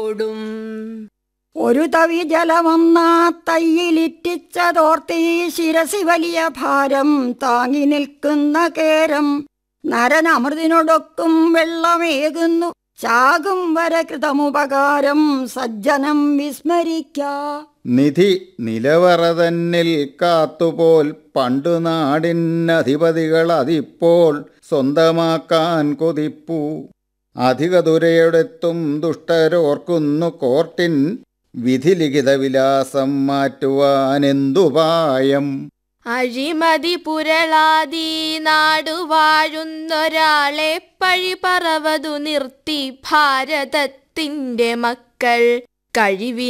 ഓടും ഒരു തവി ജലമൊന്നാ തയ്യിലിറ്റിച്ചതോർത്തി ശിരസി വലിയ ഭാരം താങ്ങി നിൽക്കുന്ന കേരം നരനമൃതിനൊടൊക്കും വെള്ളമേകുന്നു ചാകും വരെ കൃതമുപകാരം സജ്ജനം വിസ്മരിക്കാ നിധി നിലവറ തന്നിൽ കാത്തുപോൽ പണ്ടു നാടിനധിപതികൾ അതിപ്പോൾ സ്വന്തമാക്കാൻ കൊതിപ്പു അധിക ദുരയോടെത്തും ദുഷ്ടരോർക്കുന്നു കോർട്ടിൻ വിധിലിഖിത വിലാസം മാറ്റുവാനെന്തുപായം അഴിമതി പുരളാതി നാടുവാഴുന്നൊരാളെ പഴി പറവതു നിർത്തി ഭാരതത്തിന്റെ മക്കൾ കഴിവി